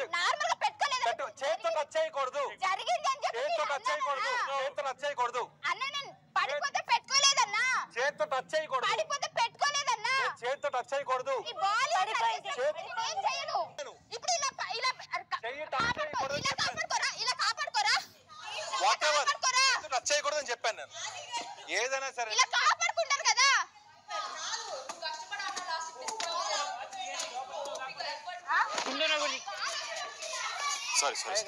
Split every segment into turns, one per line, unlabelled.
చేయి.
నార్మల్ గా పెట్టుకోలేదు
పెట్టు చేతితో టచ్ చేయకూడదు
జరిగింది అని చెప్పి
చేతితో
మీరు
టచ్ చేయకూడదు
అన్నారన్నా.
చేతితో టచ్ చేయకూడదు
అన్న నేను పడిపోతే పెట్టుకోలేదన్నా
చేతితో టచ్ చేయకూడదు
పడిపోతే పెట్టుకోలేదన్నా
చేతితో టచ్ చేయకూడదు
ఈ బాల్
చేతి-
ఏం చేయను ఇప్పుడు ఇలా ప- ఇలా
చెయ్యి టచ్
కాపాడుకో
చేయకూడదు
ఇలా కాపాడుకోరా ఇలా కాపాడుకోరా ఇలా
వాట్ ఎవర్
కాపాడుకోరా
చేతితో టచ్ చేయకూడదు అని చెప్పాను నేను ఏదైనా సరే
ఇలా కాపాడుకుంటారు కదా
సారీ సారీ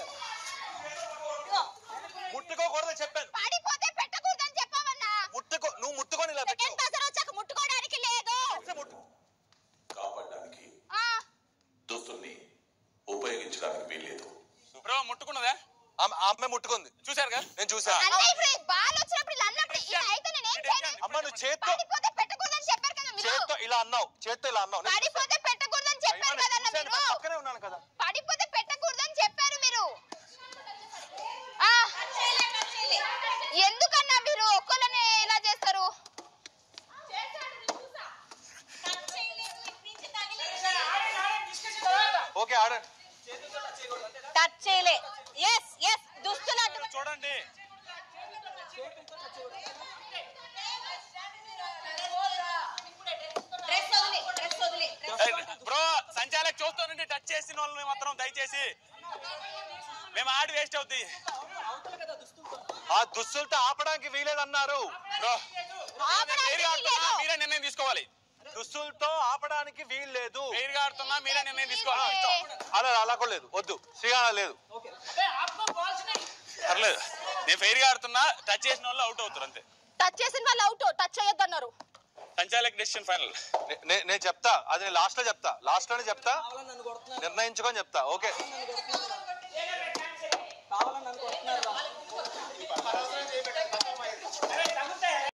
ముట్టుకోకూడదని చెప్పాను
పడిపోతే పెట్టకూడదని చెప్పావన్నా
ముట్టుకో నువ్వు ముట్టుకొని ఇలా పెట్టు
సెకండ్ బజర్ వచ్చాక ముట్టుకోవడానికి లేదు
ముట్టు
కాపాడడానికి
ఆ,
దుస్తుల్ని ఉపయోగించడానికి వీల్లేదు
బ్రో ముట్టుకున్నదా
ఆమె ఆ అమ్మాయి ముట్టుకుంది
చూసారుగా
నేను చూసా
అన్న ఇప్పుడు ఈ బాల్ వచ్చినప్పుడు ఇలా అన్నప్పుడు ఇలా అయితే నేను ఏం చేయను
అమ్మ నువ్వు చేత్తో
పడిపోతే పెట్టకూడదని చెప్పారు కదా మీరు
చేత్తో ఇలా అన్నావు చేత్తో ఇలా అన్నావు నేను
పడిపోతే పెట్టకూడదని చెప్పారు
అయ్యో, నేను
కదన్న
చూశాను,
మీరు
పక్కనే ఉన్నాను కదా
పడిపోతే పెట్టకూడదని చెప్పారు మీరు ఆ, ఎందుకన్నా మీరు ఒక్కళ్ళని ఇలా చేస్తారు
ఓకే ఆడండి
టచ్ చేయలే ఎస్ ఎస్ దుస్తులు అటు-
చూడండి
డ్రెస్ వదిలి డ్రెస్ వదిలి
బ్రో సంచాలక్ చూస్తానండి టచ్ చేసిన వాళ్ళని మాత్రం దయచేసి మేము ఆడి వేస్ట్ అవుద్ది
ఆ దుస్తులతో ఆపడానికి వీలేదన్నారు
బ్రో
ఆపడానికి
ఫెయిర్ ఆడుతున్నా
వీలేదు.
మీరే నిర్ణయం తీసుకోవాలి
దుస్తులతో ఆపడానికి వీల్లేదు
ఫెయిర్ గా ఆడుతున్నా మీరే నిర్ణయం తీసుకోవాలి ఇష్టం.
అలా అలా కూడా లేదు వద్దు శ్రీగాణ లేదు
పర్లేదు నేను ఫెయిర్ గా ఆడుతున్నా టచ్ చేసిన వాళ్ళు అవుట్ అవుతారు అంతే
టచ్ చేసిన వాళ్ళు అవుట్ టచ్ చేయొద్దు అన్నారు
సంచాలక్ డెసిషన్ ఫైనల్
నే- నే- నేను చెప్తా అది లాస్ట్ లో చెప్తా లాస్ట్ లోనే చెప్తా నిర్ణయించుకొని చెప్తా ఓకే